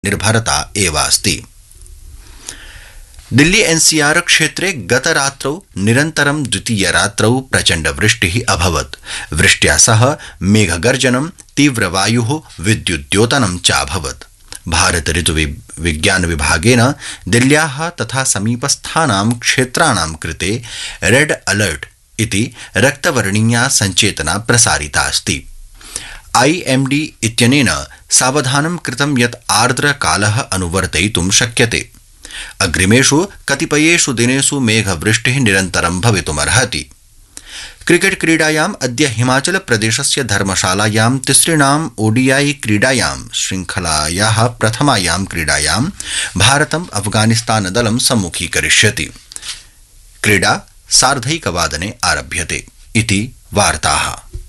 निर्भरता एव अस्ति दिल्ली एनसीआर क्षेत्रे गतरात्रौ निरन्तरं द्वितीयरात्रौ प्रचण्डवृष्टिः अभवत् वृष्ट्या सह मेघगर्जनं तीव्रवायुः विद्युद्योतनं चाभवत् भारत ऋतु विज्ञान विभागेन दिल्ल्याः तथा समीपस्थानां क्षेत्राणां कृते रेड अलर्ट इति रक्तवर्णीया सञ्चेतना प्रसारिता अस्ति आईएमडी इत्यनेन सावधानं कृतं यत् आर्द्रकालः अनुवर्तयितुं शक्यते अग्रिमेषु कतिपयेषु दिनेषु मेघवृष्टिः निरन्तरं भवितुमर्हति क्रिकेट क्रीडायाम् अद्य हिमाचल प्रदेशस्य धर्मशालायां तिसृणाम् ओडीआई क्रीडायां श्रृंखलायाः प्रथमायां क्रीडायां भारतम् अफगानिस्तानदलं सम्मुखीकरिष्यति क्रीडा सार्धैकवादने आरभ्यते इति वार्ताः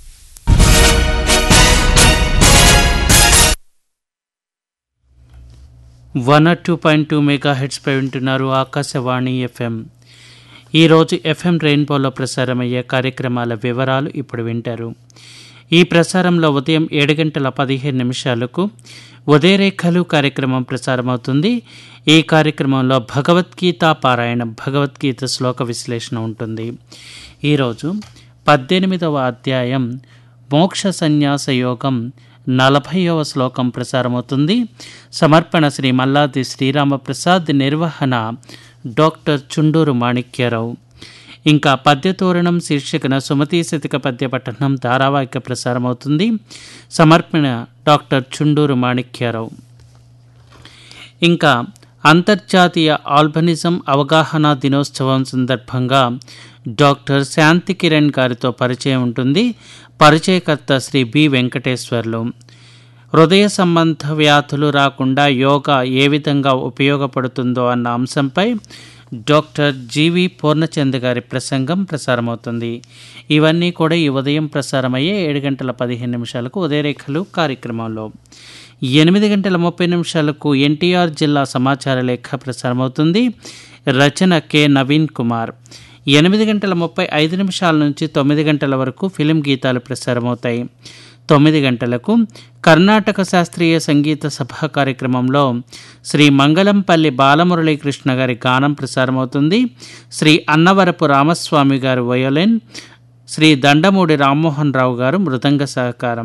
one R two point two mega హెడ్స్పై వింటున్నారు ఆకాశవాణి ఎఫ్ఎం ఈరోజు ఎఫ్ఎం రెయిన్బోలో ప్రసారమయ్యే కార్యక్రమాల వివరాలు ఇప్పుడు వింటారు ఈ ప్రసారంలో ఉదయం ఏడు గంటల పదిహేను నిమిషాలకు ఉదయరేఖలు కార్యక్రమం ప్రసారమవుతుంది ఈ కార్యక్రమంలో భగవద్గీత పారాయణం భగవద్గీత శ్లోక విశ్లేషణ ఉంటుంది ఈరోజు పద్దెనిమిదవ అధ్యాయం మోక్ష సన్యాస యోగం నలభైవ శ్లోకం ప్రసారమవుతుంది సమర్పణ శ్రీ మల్లాది శ్రీరామప్రసాద్ నిర్వహణ డాక్టర్ చుండూరు మాణిక్యరావు ఇంకా పద్యతోరణం శీర్షికన సుమతీ శతిక పద్య పఠనం ధారావాహిక ప్రసారమవుతుంది సమర్పణ డాక్టర్ చుండూరు మాణిక్యరావు ఇంకా అంతర్జాతీయ ఆల్బనిజం అవగాహన దినోత్సవం సందర్భంగా డాక్టర్ శాంతి కిరణ్ గారితో పరిచయం ఉంటుంది పరిచయకర్త శ్రీ బి వెంకటేశ్వర్లు హృదయ సంబంధ వ్యాధులు రాకుండా యోగా ఏ విధంగా ఉపయోగపడుతుందో అన్న అంశంపై డాక్టర్ జీవి పూర్ణచంద్ గారి ప్రసంగం ప్రసారమవుతుంది ఇవన్నీ కూడా ఈ ఉదయం ప్రసారమయ్యే ఏడు గంటల పదిహేను నిమిషాలకు ఉదయరేఖలు కార్యక్రమంలో ఎనిమిది గంటల ముప్పై నిమిషాలకు ఎన్టీఆర్ జిల్లా సమాచార లేఖ ప్రసారమవుతుంది రచన కె నవీన్ కుమార్ ఎనిమిది గంటల ముప్పై ఐదు నిమిషాల నుంచి తొమ్మిది గంటల వరకు ఫిలిం గీతాలు ప్రసారమవుతాయి తొమ్మిది గంటలకు కర్ణాటక శాస్త్రీయ సంగీత సభ కార్యక్రమంలో శ్రీ మంగళంపల్లి బాలమురళీకృష్ణ గారి గానం ప్రసారమవుతుంది శ్రీ అన్నవరపు రామస్వామి గారు వయోలిన్ శ్రీ దండమూడి రామ్మోహన్ రావు గారు మృదంగ సహకారం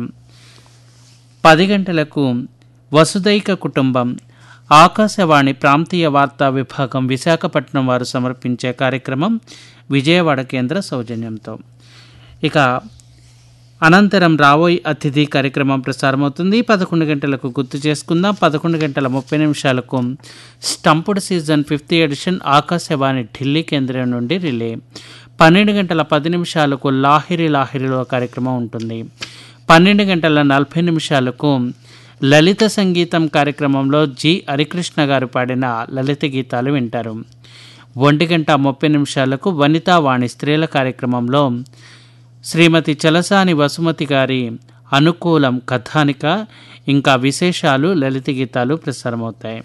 పది గంటలకు వసుదైక కుటుంబం ఆకాశవాణి ప్రాంతీయ వార్తా విభాగం విశాఖపట్నం వారు సమర్పించే కార్యక్రమం విజయవాడ కేంద్ర సౌజన్యంతో ఇక అనంతరం రావోయ్ అతిథి కార్యక్రమం ప్రసారమవుతుంది పదకొండు గంటలకు గుర్తు చేసుకుందాం పదకొండు గంటల ముప్పై నిమిషాలకు stumped season fifth edition Akashvani Delhi కేంద్రం నుండి రిలే పన్నెండు గంటల పది నిమిషాలకు లాహిరి లాహిరిలో కార్యక్రమం ఉంటుంది పన్నెండు గంటల నలభై నిమిషాలకు లలిత సంగీతం కార్యక్రమంలో జి హరికృష్ణ గారు పాడిన లలిత గీతాలు వింటారు ఒంటి గంట ముప్పై నిమిషాలకు వనితా వాణి స్త్రీల కార్యక్రమంలో శ్రీమతి చలసాని వసుమతి గారి అనుకూలం కథానిక ఇంకా విశేషాలు లలిత గీతాలు ప్రసారమవుతాయి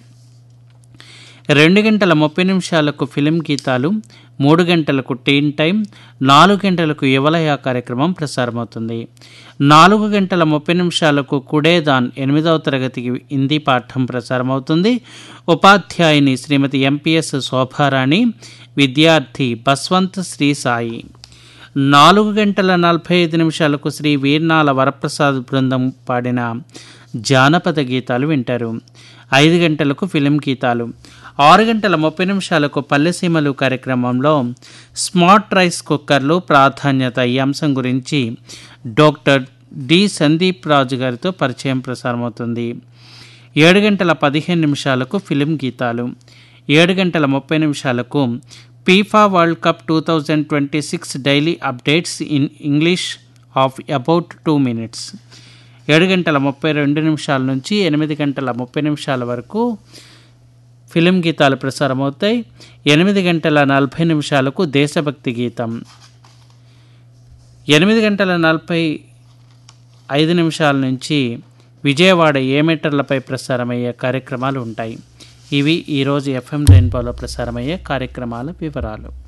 రెండు గంటల ముప్పై నిమిషాలకు ఫిలిం గీతాలు మూడు గంటలకు టీన్ టైం నాలుగు గంటలకు యువలయ కార్యక్రమం ప్రసారమవుతుంది నాలుగు గంటల ముప్పై నిమిషాలకు కుడేదాన్ ఎనిమిదవ తరగతికి హిందీ పాఠం ప్రసారమవుతుంది ఉపాధ్యాయుని శ్రీమతి ఎంపీఎస్ శోభారాణి విద్యార్థి బస్వంత్ శ్రీ సాయి నాలుగు గంటల నలభై ఐదు నిమిషాలకు శ్రీ వీర్నాల వరప్రసాద్ బృందం పాడిన జానపద గీతాలు వింటారు ఐదు గంటలకు ఫిలిం గీతాలు ఆరు గంటల ముప్పై నిమిషాలకు పల్లెసీమలు కార్యక్రమంలో స్మార్ట్ రైస్ కుక్కర్లు ప్రాధాన్యత ఈ అంశం గురించి డాక్టర్ డి సందీప్ రాజు గారితో పరిచయం ప్రసారమవుతుంది ఏడు గంటల పదిహేను నిమిషాలకు ఫిలిం గీతాలు ఏడు గంటల ముప్పై నిమిషాలకు FIFA world cup two thousand twenty six daily updates in English of about two minutes ఏడు గంటల ముప్పై రెండు నిమిషాల నుంచి ఎనిమిది గంటల ముప్పై నిమిషాల వరకు ఫిలిం గీతాలు ప్రసారమవుతాయి ఎనిమిది గంటల నలభై నిమిషాలకు దేశభక్తి గీతం ఎనిమిది గంటల నలభై ఐదు నిమిషాల నుంచి విజయవాడ ఏ మీటర్లపై ప్రసారమయ్యే కార్యక్రమాలు ఉంటాయి ఇవి ఈరోజు ఎఫ్ఎం రెయిన్బోలో ప్రసారమయ్యే కార్యక్రమాల వివరాలు